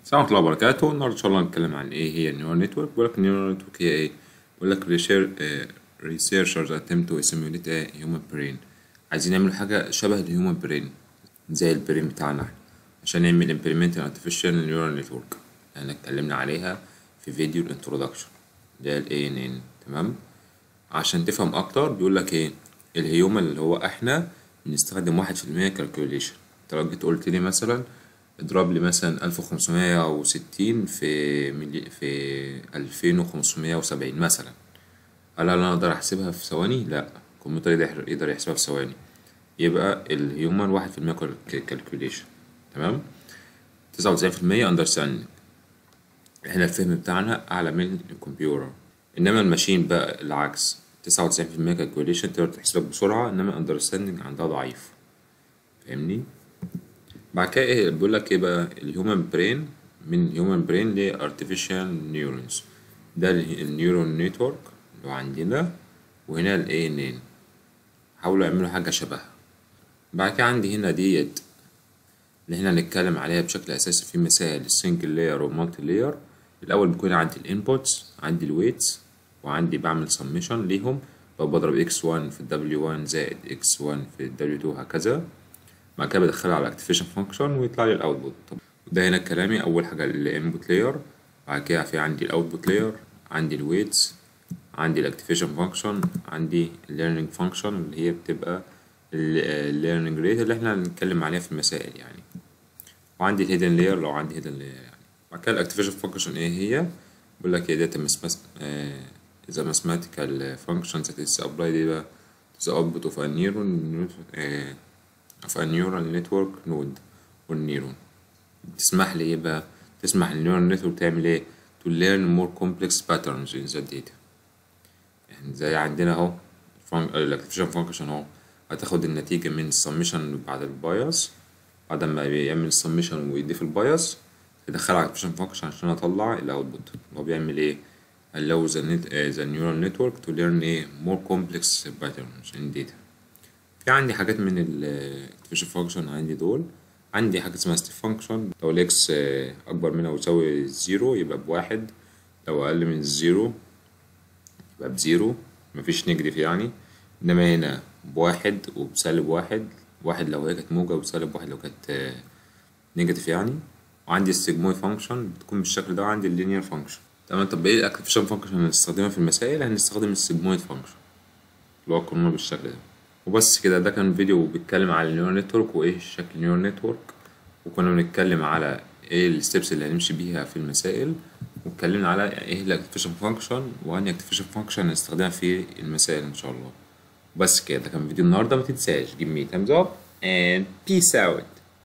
السلام ورحمة الله وبركاته النهاردة إن شاء الله هنتكلم عن إيه هي النيورال نتورك بيقول لك النيورال نتورك هي إيه بيقول لك researchers attempt to simulate a human brain عايزين نعمل حاجة شبه الهيومن برين زي البرين بتاعنا احنا عشان نعمل implement artificial neural network يعني اتكلمنا عليها في فيديو الانترودكشن اللي هي ال ANN تمام عشان تفهم أكتر بيقول لك إيه الهيومن اللي هو احنا بنستخدم واحد في المية calculation انت لو جيت قلت لي مثلا اضرب لي مثلا ألف وخمسمية وستين في ملي في ألفين وخمسمية وسبعين مثلا هل أنا أقدر أحسبها في ثواني؟ لأ الكمبيوتر يقدر يقدر يحسبها في ثواني يبقى الهيومن واحد في المية كالكوليشن تمام تسعة وتسعين في المية أندرستاندينج احنا الفهم بتاعنا أعلى من الكمبيوتر إنما الماشين بقى العكس تسعة وتسعين في المية كالكوليشن تقدر تحسبك بسرعة إنما أندرستاندينج عندها ضعيف فاهمني؟ بعد كده ايه بيقول لك ايه بقى الهيومن برين من هيومن برين ل artificial neurons ده النيورون نتورك اللي هو عندنا وهنا ال ANN حاولوا يعملوا حاجة شبهها بعد كده عندي هنا ديت اللي هنا هنتكلم عليها بشكل أساسي في مسائل السنجل لاير والمالتي لاير الأول بيكون عندي الانبوتس عندي الويتس وعندي بعمل سميشن ليهم لو بضرب x1 في ال w1 زائد x1 في ال w2 هكذا بعد كده بدخلها على اكتيفيشن فانكشن ويطلع لي الاوتبوت وده هنا كلامي اول حاجه الانبوت لاير بعد كده في عندي الاوتبوت لاير عندي الويتس عندي الاكتيفيشن فانكشن عندي الليرنينج فانكشن اللي هي بتبقى الليرنينج ريت اللي احنا هنتكلم عليها في المسائل يعني وعندي الهيدن لاير لو عندي هيدن لاير يعني بعد كده الاكتيفيشن فانكشن ايه هي بقول لك هي داتا إذا mathematical function that is applied يبقى to the output of a neuron of a neural network node والنيرون تسمح لي ايه بقى تسمح للنيورال نتورك تعمل ايه to learn more complex patterns in the data يعني زي عندنا اهو الاكتيفيشن فانكشن اهو هتاخد النتيجة من السميشن بعد البايس بعد ما يعمل السميشن ويضيف البايس يدخلها على الاكتيفيشن فانكشن عشان اطلع الاوتبوت هو بيعمل ايه allow the, net, uh, the neural network to learn a more complex patterns in data في عندي حاجات من الاكتيفيشن فانكشن عندي دول عندي حاجة اسمها ستيب فانكشن لو الاكس أكبر من أو يساوي زيرو يبقى بواحد لو أقل من الزيرو يبقى بزيرو مفيش نيجاتيف يعني إنما هنا بواحد وبسالب واحد واحد لو هي كانت موجة وسالب واحد لو كانت نيجاتيف يعني وعندي السيجموي فانكشن بتكون بالشكل ده وعندي اللينير فانكشن تمام طب ايه الاكتيفيشن فانكشن اللي هنستخدمها في المسائل هنستخدم السيجمويد فانكشن اللي هو القانون بالشكل ده وبس كده ده كان فيديو بيتكلم على النيورال نتورك وايه شكل النيورال نتورك وكنا بنتكلم على ايه الستبس اللي هنمشي بيها في المسائل واتكلمنا على ايه الاكتيفيشن فانكشن واني اكتيفيشن فانكشن هنستخدمها في المسائل ان شاء الله بس كده ده كان فيديو النهارده ما تنساش give me thumbs up and peace out